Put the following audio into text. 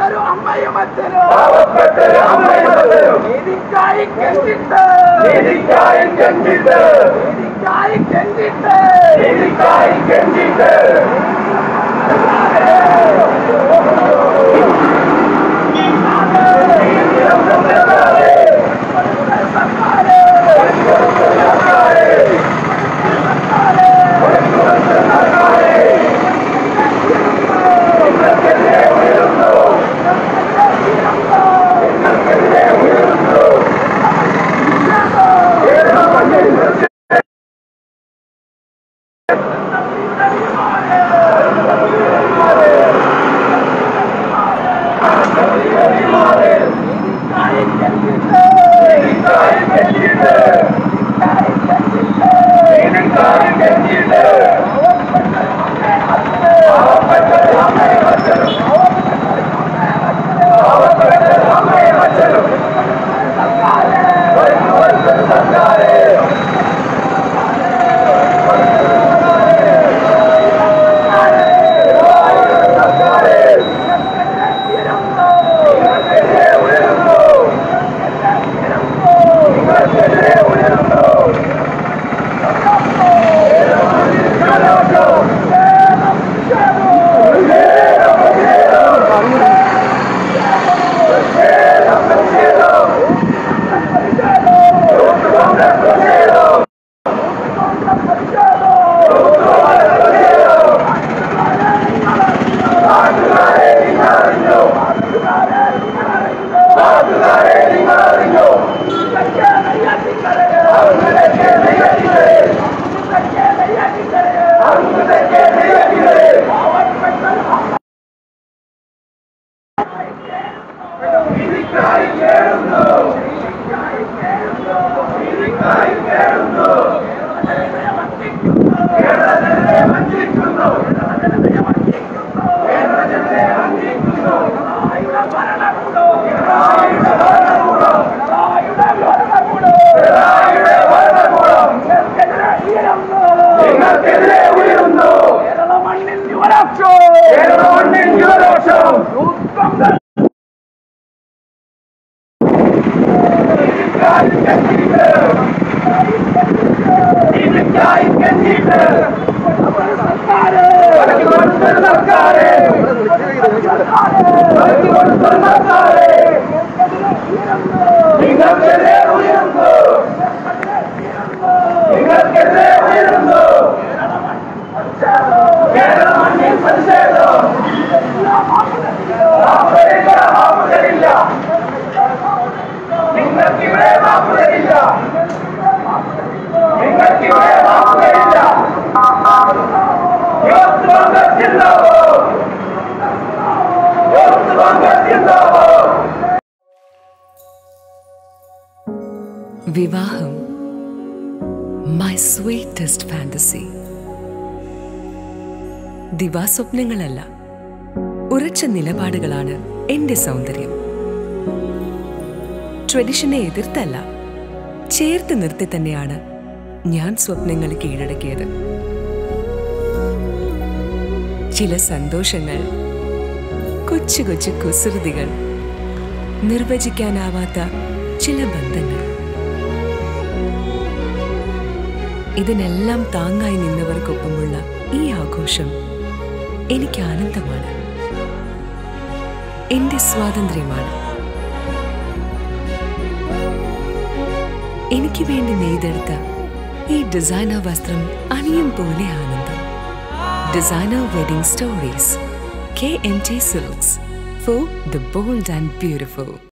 പാവപ്പെട്ടൊരു അമ്മയും അച്ഛനും പാവപ്പെട്ടൊരു അമ്മയും അച്ഛനും നീതിക്കായി കെട്ടിട്ട് നീതിക്കായി കെട്ടിട്ട് നീതിക്കായി കെട്ടിട്ട് നീതിക്കായി കെട്ടിട്ട് നീതിക്കായി കെട്ടിട്ട് നീതിക്കായി കെട്ടിട്ട് പാവപ്പെട്ടൊരു അമ്മയും അച്ഛനും പാവപ്പെട്ടൊരു അമ്മയും അച്ഛനും ഒരു സർക്കാരെ സർക്കാരെ നിങ്ങൾക്കെതിരെ ഉയരുന്നു നിങ്ങൾക്കെതിരെ ഉയരുന്നു നാട്ടുകാരെ നിങ്ങൾ അറിഞ്ഞു നാട്ടുകാരെ നിങ്ങൾ അറിഞ്ഞു അങ്ങനെയൊക്കെ നെയ്യാറ്റിക്കരെ അങ്ങനെയൊക്കെ നെയ്യാറ്റിക്കരെ നീതിക്കായി കേടുന്നു നീതിക്കായി കേടുന്നു കേരളജനത്തെ വഞ്ചിക്കുന്നു കേരളജനത്തെ വഞ്ചിക്കുന്നു പിണറായിയുടെ ഭരണകൂടം പിണറായിയുടെ ഭരണകൂടം നിങ്ങൾക്കെതിരെ ഉയരുന്നു കേരള മണ്ണിൽ യുവരാഷ്ട്രോ കേരള മണ്ണിൽ യുവരോഷം നീതിക്കായി കെട്ടിയിട്ട് നീതിക്കായി കെട്ടിയിട്ട് വലതുകൊടുത്തൊരു സർക്കാരെ വലതുകൊടുത്തൊരു സർക്കാരെ നിങ്ങൾക്കെതിരെ ഉയരുന്നു നിങ്ങൾക്കെതിരെ ഉയരുന്നു കേരള മണ്ണിൽ പ്രതിഷേധം മാപ്പുതരില്ല മാപ്പുതരില്ല നിങ്ങൾക്കിവിടെ മാപ്പുതരില്ല നിങ്ങൾക്കിവിടെ മാപ്പുതരില്ല യൂത്ത് കോൺഗ്രസ് ജിന്ദാബാദ് യൂത്ത് കോൺഗ്രസ് ജിന്ദാബാദ് വിവാഹം മൈ സ്വീറ്റസ്റ്റ് ഫാന്റസി ദിവാസ്വപ്നങ്ങളല്ല ഉറച്ച നിലപാടുകളാണ് എന്റെ സൗന്ദര്യം ട്രഡിഷനെ എതിർത്തല്ല ചേർത്ത് നിർത്തി തന്നെയാണ് ഞാൻ സ്വപ്നങ്ങൾ കീഴടക്കിയത് ചില സന്തോഷങ്ങൾ കൊച്ചു കൊച്ചു കുസൃതികൾ നിർവചിക്കാനാവാത്ത ചില ബന്ധങ്ങൾ ഇതിനെല്ലാം താങ്ങായി നിന്നവർക്കൊപ്പമുള്ള ഈ ആഘോഷം എനിക്ക് ആനന്ദമാണ് എന്റെ സ്വാതന്ത്ര്യമാണ് എനിക്ക് വേണ്ടി നെയ്തെടുത്ത ഈ ഡിസൈനർ വസ്ത്രം അണിയും പോലെ ആനന്ദം designer wedding stories K M T silks for the bold and beautiful